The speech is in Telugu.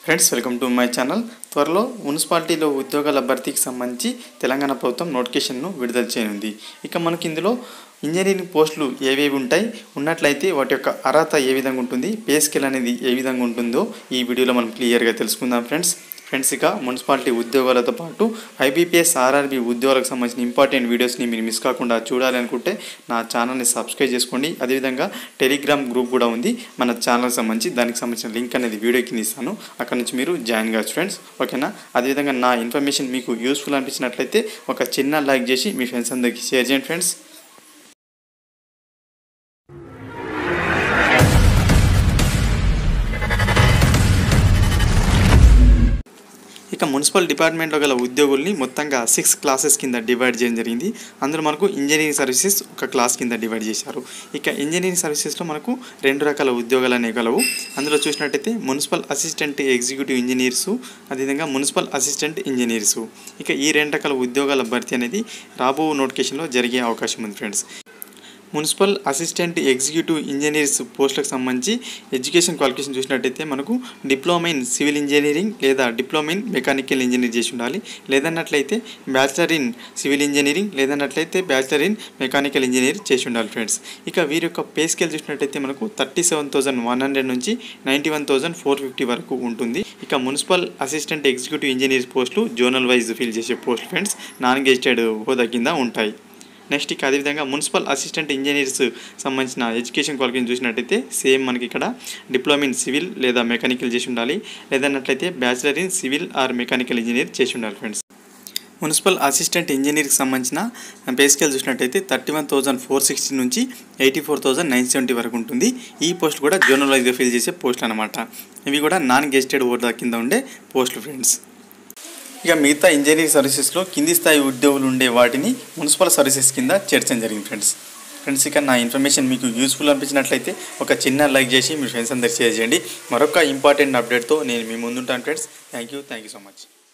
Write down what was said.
friends welcome to my channel త్వరలో మున్సిపాలిటీలో ఉద్యోగాల భర్తీకి సంబంధించి తెలంగాణ ప్రభుత్వం నోటిఫికేషన్ను విడుదల చేయనుంది ఇక మనకి ఇందులో ఇంజనీరింగ్ పోస్టులు ఏవేవి ఉంటాయి ఉన్నట్లయితే వాటి యొక్క అర్హత ఏ విధంగా ఉంటుంది పే స్కేల్ అనేది ఏ విధంగా ఉంటుందో ఈ వీడియోలో మనం క్లియర్గా తెలుసుకుందాం ఫ్రెండ్స్ ఫ్రెండ్స్ ఇక మున్సిపాలిటీ ఉద్యోగాలతో పాటు ఐబీపీఎస్ ఆర్ఆర్బీ ఉద్యోగాలకు సంబంధించిన ఇంపార్టెంట్ వీడియోస్ని మీరు మిస్ కాకుండా చూడాలనుకుంటే నా ఛానల్ని సబ్స్క్రైబ్ చేసుకోండి అదేవిధంగా టెలిగ్రామ్ గ్రూప్ కూడా ఉంది మన ఛానల్కి సంబంధించి దానికి సంబంధించిన లింక్ అనేది వీడియో కింద ఇస్తాను అక్కడ నుంచి మీరు జాయిన్ కావచ్చు ఫ్రెండ్స్ ఓకేనా అదేవిధంగా నా ఇన్ఫర్మేషన్ మీకు యూస్ఫుల్ అనిపించినట్లయితే ఒక చిన్న లైక్ చేసి మీ ఫ్రెండ్స్ అందరికీ షేర్ చేయండి ఫ్రెండ్స్ ఇక మున్సిపల్ డిపార్ట్మెంట్లో గల ఉద్యోగుల్ని మొత్తంగా సిక్స్ క్లాసెస్ కింద డివైడ్ చేయడం జరిగింది అందులో మనకు ఇంజనీరింగ్ సర్వీసెస్ ఒక క్లాస్ కింద డివైడ్ చేశారు ఇక ఇంజనీరింగ్ సర్వీసెస్లో మనకు రెండు రకాల ఉద్యోగాలు అనేవి గలవు అందులో చూసినట్టయితే మున్సిపల్ అసిస్టెంట్ ఎగ్జిక్యూటివ్ ఇంజనీర్సు అదేవిధంగా మున్సిపల్ అసిస్టెంట్ ఇంజనీర్సు ఇక ఈ రెండు రకాల ఉద్యోగాల భర్తీ అనేది రాబో నోటిఫికేషన్లో జరిగే అవకాశం ఉంది friends municipal assistant executive engineers పోస్టులకు సంబంధించి ఎడ్యుకేషన్ క్వాలిఫికేషన్ చూసినట్టయితే మనకు డిప్లొమా ఇన్ సివిల్ ఇంజనీరింగ్ లేదా డిప్లొమా ఇన్ మెకానికల్ ఇంజనీర్ చేసి ఉండాలి లేదన్నట్లయితే బ్యాచిలర్ ఇన్ సివిల్ ఇంజనీరింగ్ లేదన్నట్లయితే బ్యాచిలర్ ఇన్ మెకానికల్ ఇంజనీర్ చేసి ఉండాలి ఫ్రెండ్స్ ఇక వీరి యొక్క పే స్కేల్ చూసినట్టయితే మనకు thirty seven thousand one hundred నుంచి ninety one thousand four fifty వరకు ఉంటుంది ఇక మున్సిపల్ అసిస్టెంట్ ఎగ్జిక్యూటివ్ ఇంజనీర్ పోస్టులు జోనల్ వైజ్ ఫిల్ చేసే పోస్ట్ ఫ్రెండ్స్ నాన్ గెజిటెడ్ హోదా కింద ఉంటాయి నెక్స్ట్ ఇక అదేవిధంగా మున్సిపల్ అసిస్టెంట్ ఇంజనీర్స్ సంబంధించిన ఎడ్యుకేషన్ క్వాలిఫికేషన్ చూసినట్టయితే సేమ్ మనకి ఇక్కడ డిప్లొమా ఇన్ సివిల్ లేదా మెకానికల్ చేసి ఉండాలి లేదన్నట్లయితే bachelor in civil or mechanical engineer చేసి ఉండాలి ఫ్రెండ్స్ మున్సిపల్ అసిస్టెంట్ ఇంజనీర్కి సంబంధించిన పే స్కేల్ చూసినట్టయితే thirty one thousand four sixty నుంచి eighty four thousand nine seventy వరకు ఉంటుంది ఈ పోస్ట్ కూడా జోనల్ వైజ్గా ఫిల్ చేసే పోస్టులు అనమాట ఇవి కూడా నాన్ గెస్టెడ్ హోదా కింద ఉండే పోస్టులు ఫ్రెండ్స్ ఇక మిగతా ఇంజనీరింగ్ సర్వీసెస్లో కింది స్థాయి ఉద్యోగులు ఉండే వాటిని మున్సిపల్ సర్వీసెస్ కింద చేర్చడం జరిగింది ఫ్రెండ్స్ ఫ్రెండ్స్ ఇక నా ఇన్ఫర్మేషన్ మీకు యూస్ఫుల్ అనిపించినట్లయితే ఒక చిన్న లైక్ చేసి మీ ఫ్రెండ్స్ అందరికి షేర్ చేయండి మరొక ఇంపార్టెంట్ అప్డేట్తో నేను మీ ముందుంటాను friends thank you thank you so much